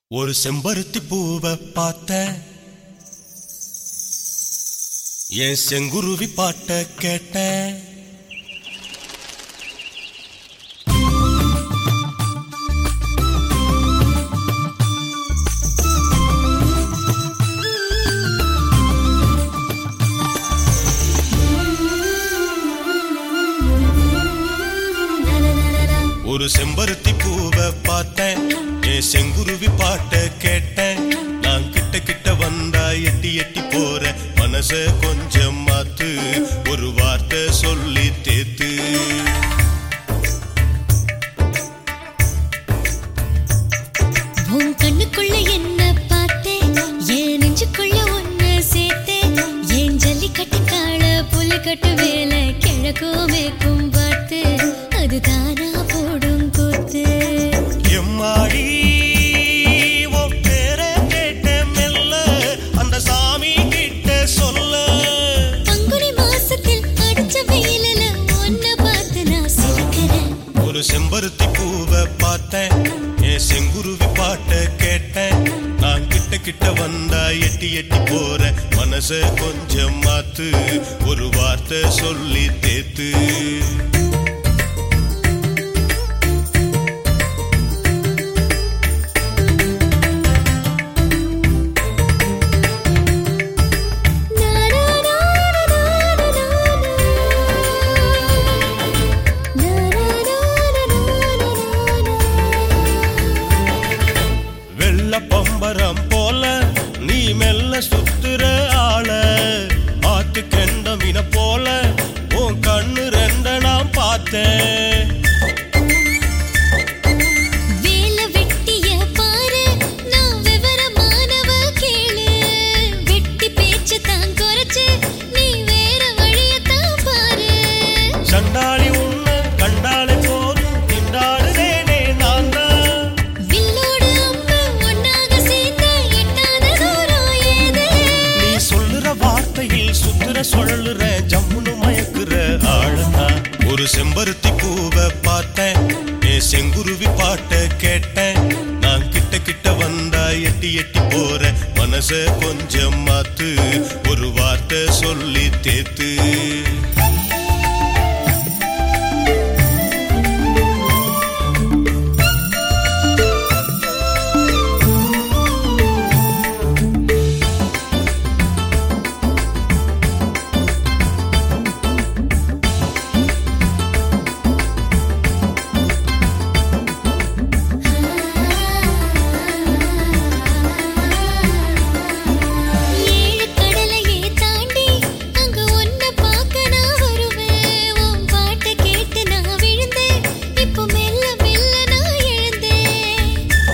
ஒரு செம்பருத்தி பூவை பார்த்த என் செங்குருவி பாட்ட கேட்டேன் ஒரு செம்பருத்தி பூவை பார்த்தேன் என் செங்குருவி பாட்ட கேட்டேன் நான் கிட்ட கிட்ட வந்தா எட்டி எட்டி போற மனச கொஞ்சம் மாத்து ஒரு வார்த்தை சொல்லி தேத்து உன் கண்ணுக்குள்ள என்ன பார்த்தேன் என் நெஞ்சுக்குள்ள ஒன்னு சேர்த்தேன் என் ஜல்லிக்கட்டு கால புல்லுக்கட்டு வேலை கிழக்கும் மேற்கும் பார்த்து அது தானா போடும் கூத்து எம்மாடி உன் பேரை கேட்டேன் மெல்ல அந்த சாமி கிட்ட சொல்ல பங்குனி மாசத்தில் அடிச்ச வெயிலில ஒன்ன பார்த்து நான் சிரிக்கிறேன் ஒரு செம்பருத்தி பூவை பார்த்தேன் என் செங்குருவி பாட்ட கேட்டேன் நான் கிட்ட கிட்ட வந்தா எட்டி எட்டி போற மனச கொஞ்சம் மாத்து ஒரு வார்த்தை சொல்லி தேத்து நானா நானா நானா நானா நானா வெள்ள பம்பரம் போல நீ மெல்ல சுத்துற ஆள ஆத்து கெண்ட மீன போல உன் கண்ணு ரெண்ட நான் பார்த்தேன் வேல வெட்டிய பாரு நான் விவரமானவ கேளு வெட்டி பேச்சு தான் குறைச்சு நீ வேற வழிய தான் பாரு சண்டாளி உன்ன கண்டாலே போதும் திண்டாடுதேனே நான் தான் வில்லோடு அம்பு ஒன்னாக சேர்ந்த எட்டாத தூரம் ஏது நீ சொல்லுற வார்த்தையில் சுத்துற சொல்லுற ஜம்முன்னு மயக்குற ஆளுதான் ஒரு செம்பருத்தி பூவை பார்த்தேன் என் செங்குருவி பாட்ட கேட்டேன் நான் கிட்ட கிட்ட வந்தா எட்டி எட்டி போற மனச கொஞ்சம் மாத்து ஒரு வார்த்தை சொல்லி தேத்து ஏழு கடலையே தாண்டி அங்க ஒன்ன பார்க்க நான் வருவேன் உன் பாட்டை கேட்டு நான் விழுந்தேன் இப்போ மெல்ல மெல்ல நான் எழுந்தேன்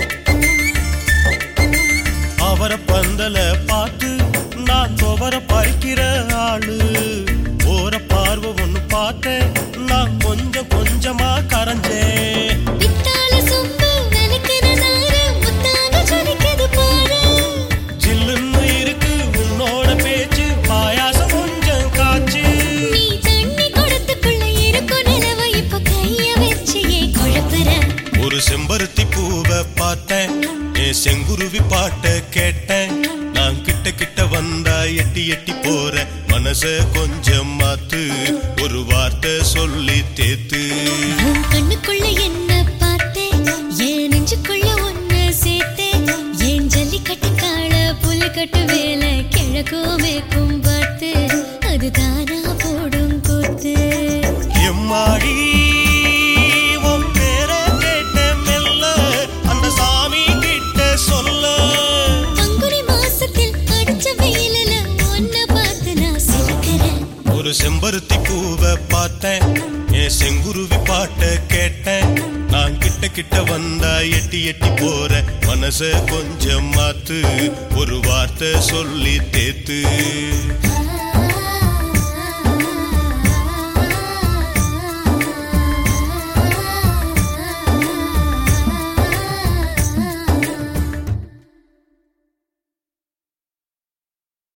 அவர பந்தல பார்த்து நான் துவர பறிக்கிற ஆளு போற பார்வை ஒண்ணு பார்த்தேன் நான் கொஞ்சம் கொஞ்சமா கரைஞ்சேன் பித்தாள சொம்பு விளக்குற நாரு முத்தாக ஜொலிக்குது பாரு ஜில்லுன்னு இருக்கு உன்னோட பேச்சு பாயாசம் கொஞ்சம் காச்சு நீ தண்ணி குடத்துக்குள்ள இருக்கும் நிலவை இப்ப கைய வச்சு ஏன் குழப்புற ஒரு செம்பருத்தி பூவை பார்த்தேன் என் செங்குருவி பாட்ட கேட்டேன் நான் கிட்ட கிட்ட வந்தா எட்டி எட்டி போற மனச கொஞ்சம் மாத்து ஒரு வார்த்தை சொல்லி தேத்து உன் கண்ணுக்குள்ள என்ன பார்த்தேன் என் நெஞ்சுக்குள்ள ஒன்னு சேர்த்தேன் என் ஜல்லிக்கட்டு கால புல்லுக்கட்டு வேலை கிழக்கும் மேற்கும் பார்த்து அது தானா போடும் கூத்து எம்மாடி உன் பேரை கேட்டேன் மெல்ல அந்த சாமி கிட்ட சொல்ல பங்குனி மாசத்தில் அடிச்ச வெயிலில ஒன்ன பார்த்து நான் சிரிக்கிறேன் ஒரு செம்பருத்தி பூவை பார்த்தேன் என் செங்குருவி பாட்ட கேட்டேன் நான் கிட்ட கிட்ட வந்தா எட்டி எட்டி போற மனச கொஞ்சம் மாத்து ஒரு வார்த்தை சொல்லி தேத்து ஆ